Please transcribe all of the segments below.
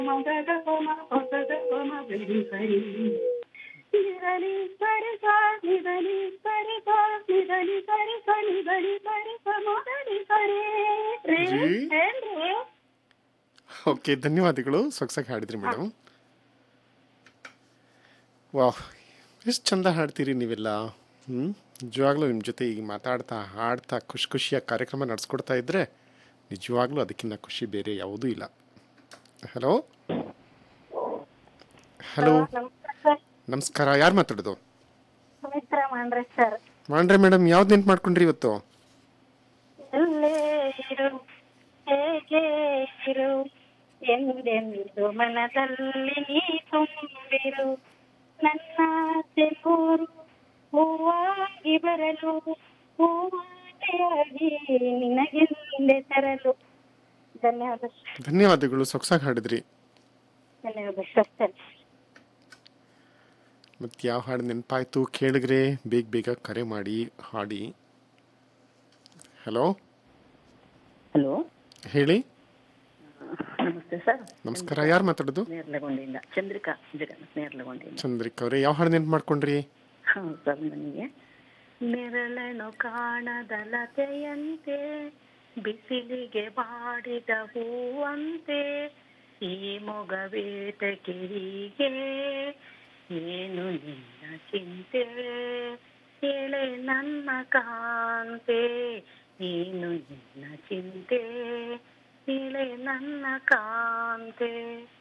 ಮಗದ ಹೋಮ ಹೊಸದ ಹೋಮ ಬೆಳಿ ಸರಿ ನಿರಲಿ ಸರಿ ಸ ನಿಧಲಿ ಸರಿ ಸ ನಿಧಲಿ ಸರಿ ಸ ನಿಧಲಿ ಸರಿ ಸ ಮೊದಲಿ ಸರಿ ರೇ ಜೀ. ಏನ್ರಿ ಓಕೆ ಧನ್ಯವಾದಗಳು ಸೊಗಸಾಗಿ ಹಾಡಿದ್ರಿ ಮೇಡಮ್ ವಾಹ್ ಎಷ್ಟು ಚಂದ ಹಾಡ್ತೀರಿ ನೀವೆಲ್ಲ ಹ್ಞೂ ನಿಜವಾಗ್ಲೂ ನಿಮ್ಮ ಜೊತೆ ಈಗ ಮಾತಾಡ್ತಾ ಹಾಡ್ತಾ ಖುಷಿ ಖುಷಿಯಾಗಿ ಕಾರ್ಯಕ್ರಮ ನಡೆಸ್ಕೊಡ್ತಾ ಇದ್ದರೆ ನಿಜವಾಗ್ಲೂ ಅದಕ್ಕಿಂತ ಖುಷಿ ಬೇರೆ ಯಾವುದೂ ಇಲ್ಲ ಹಲೋ ಹಲೋ ನಮಸ್ಕಾರ ಸರ್ ನಮಸ್ಕಾರ ಯಾರು ಮಾತಾಡೋದು ಸುಮಿತ್ರ ಮಾಡ್ರಿ ಸರ್ ಮಾಡ್ರೆ ಮೇಡಮ್ ಯಾವ್ದು ನೆನ್ಪು ಮಾಡ್ಕೊಂಡ್ರಿ ಇವತ್ತು ಎಲ್ಲೇ ಇರು ಹೇಗೆ ಇರು ಎಂದೆಂದು ಮನದಲ್ಲಿ ನೀ ತುಂಬಿರು ನನ್ನ ನೂರು ಹೂವಾಗಿ ಬರಲು ಹೂವಾಟೆಯಾಗಿ ನಿನಗೆಂದೆ ತರಲು ಧನ್ಯವಾದ ಸರ್. ಧನ್ಯವಾದಗಳು ಸೊಗಸಾಗಿ ಹಾಡಿದ್ರಿ ಧನ್ಯವಾದ ಸರ್ ಸರ್ ಮತ್ತು ಯಾವ ಹಾಡು ನೆನಪಾಯ್ತು ಕೇಳಿದ್ರೆ ಬೇಗ ಬೇಗ ಕರೆ ಮಾಡಿ ಹಾಡಿ ಹಲೋ ಹಲೋ ಹೇಳಿ ನಮಸ್ತೆ ಸರ್ ನಮಸ್ಕಾರ ಯಾರು ಮಾತಾಡೋದು ನೇರ್ಲಗೊಂಡಿಯಿಂದ ಚಂದ್ರಿಕಾ ಜಗನ್ನಾಥ್ ನೇರ್ಲಗೊಂಡಿಯಿಂದ ಚಂದ್ರಿಕ್ ಅವರೇ ಯಾವ ಹಾಡು ನೆನ್ಪು ಮಾಡ್ಕೊಂಡ್ರಿ ಹೌದು ಸರ್ ನನಗೆ ನೆರಳನು ಕಾಣದಲತೆಯಂತೆ ಬಿಸಿಲಿಗೆ ಬಾಡಿದ ಹೂವಂತೆ ಈ ಮೊಗವೇತಕ್ಕೆ ಹೀಗೆ ಏನು ನಿನ್ನ ಚಿಂತೆ ಎಳೆ ನನ್ನ ಕಾಂತೆ ಏನು ನಿನ್ನ ಚಿಂತೆ ಎಳೆ ನನ್ನ ಕಾಂತೆ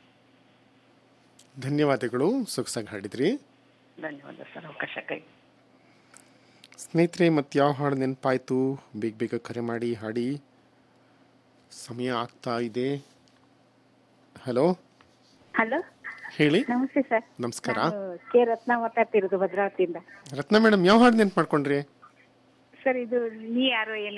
ಧನ್ಯವಾದಗಳು ಸೊಗಸಾಗಿ ಹಾಡಿದ್ರಿ ಧನ್ಯವಾದ ಸರ್ ಅವಕಾಶಕ್ಕಾಗಿ ಸ್ನೇಹಿತರೆ ಮತ್ತು ಯಾವ ಹಾಡು ನೆನಪಾಯ್ತು ಬೇಗ ಬೇಗ ಕರೆ ಮಾಡಿ ಹಾಡಿ ಸಮಯ ಆಗ್ತಾ ಇದೆ ಹಲೋ ಹಲೋ ಹೇಳಿ ನಮಸ್ತೆ ಸರ್ ನಮಸ್ಕಾರ ಕೆ ರತ್ನ ಮಾತಾಡ್ತಿರೋದು ಭದ್ರಾವತಿಯಿಂದ ರತ್ನ ಮೇಡಮ್ ಯಾವ ಹಾಡು ನೆನ್ಪು ಮಾಡ್ಕೊಂಡ್ರಿ ಸರ್ ಇದು ನೀ ಯಾರೋ ಏನು